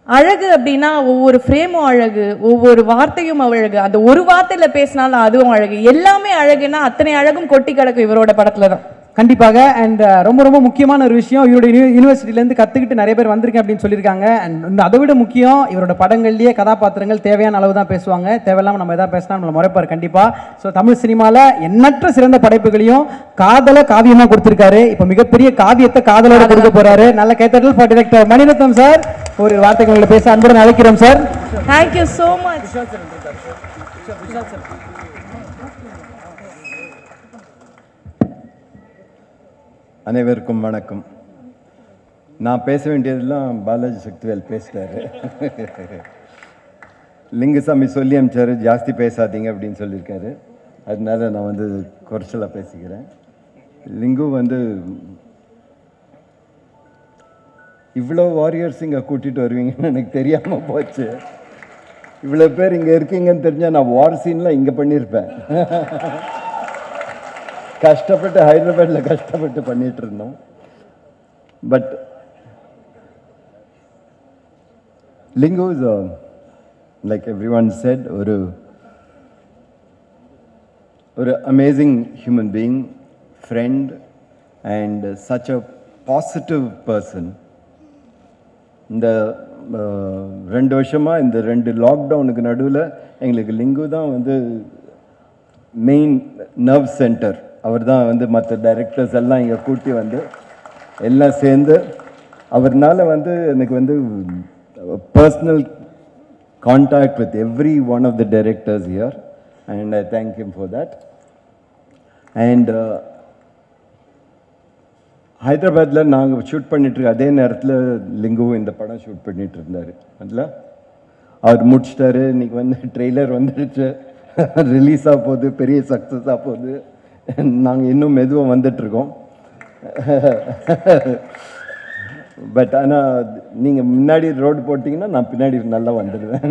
அழகு அப்படின்னா ஒவ்வொரு ஃப்ரேமும் அழகு ஒவ்வொரு வார்த்தையும் அழகு அந்த ஒரு வார்த்தையில பேசினாலும் அதுவும் அழகு எல்லாமே அழகுன்னா அத்தனை அழகும் கொட்டி கிடக்கும் இவரோட படத்துல தான் கண்டிப்பாக அண்ட் ரொம்ப ரொம்ப முக்கியமான ஒரு விஷயம் இவருடைய யூனி- யூனிவர்சிட்டியிலேருந்து கற்றுக்கிட்டு நிறைய பேர் வந்திருக்கேன் அப்படின்னு சொல்லியிருக்காங்க அண்ட் அதை விட முக்கியம் இவரோட படங்கள்லேயே கதாபாத்திரங்கள் தேவையான அளவு தான் பேசுவாங்க தேவையில்லாமல் நம்ம எதாவது பேசினா நம்மளை முறைப்பார் கண்டிப்பாக ஸோ தமிழ் சினிமாவில் எண்ணற்ற சிறந்த படைப்புகளையும் காதலை காவியமாக கொடுத்துருக்காரு இப்போ மிகப்பெரிய காவியத்தை காதலோட கொடுக்க போறாரு நல்ல கைத்தட்டல் ஃபார் டிரெக்டர் மணிரத்னம் சார் ஒரு வார்த்தைகளை பேச அன்புடன் அழைக்கிறோம் சார் தேங்க்யூ ஸோ மச் அனைவருக்கும் வணக்கம் நான் பேச வேண்டியதெல்லாம் பாலாஜி சக்திவேல் பேசிட்டாரு லிங்குசாமி சொல்லி அமிச்சாரு ஜாஸ்தி பேசாதீங்க அப்படின்னு சொல்லியிருக்காரு அதனால நான் வந்து குறைச்சலாக பேசிக்கிறேன் லிங்கு வந்து இவ்வளோ வாரியர்ஸ் இங்கே கூட்டிகிட்டு வருவீங்கன்னு எனக்கு தெரியாமல் போச்சு இவ்வளோ பேர் இங்கே இருக்கீங்கன்னு தெரிஞ்சால் நான் வார் சீன்லாம் இங்கே பண்ணியிருப்பேன் கஷ்டப்பட்டு ஹைதராபாத்தில் கஷ்டப்பட்டு பண்ணிட்டு இருந்தோம் but Lingu is like every one said ஒரு ஒரு amazing human being friend and such a positive person இந்த அஹ், ரெண்டு வருஷமாக இந்த ரெண்டு லாக்டவுனுக்கு நடுவில் எங்களுக்கு லிங்கு தான் வந்து மெயின் நர்வ் சென்டர் அவர் தான் வந்து மற்ற டைரக்டர்ஸ் எல்லாம் இங்கே கூட்டி வந்து எல்லாம் சேர்ந்து அவர்னால வந்து எனக்கு வந்து personal contact with every one of the directors here and I thank him for that and ஹைதராபாத்தில் நாங்கள் ஷூட் பண்ணிட்டு இருக்க அதே நேரத்தில் லிங்குவும் இந்த படம் ஷூட் பண்ணிட்டு இருந்தார் அதில் அவர் முடிச்சிட்டாரு இன்னைக்கு வந்து ட்ரெய்லர் வந்துடுச்சு ரிலீஸ் ஆக போகுது பெரிய சக்ஸஸ் ஆக போகுது நாங்கள் இன்னும் மெதுவாக வந்துட்டுருக்கோம் பட் ஆனால் நீங்கள் முன்னாடி ரோடு போட்டிங்கன்னா நான் பின்னாடி நல்லா வந்துடுவேன்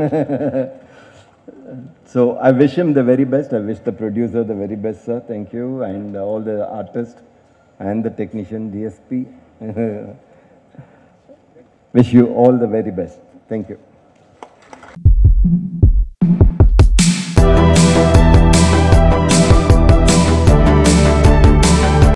so I wish him the very best. I wish the producer the very best, sir. Thank you. And uh, all the artists and the technician, DSP. wish you all the very best. Thank you.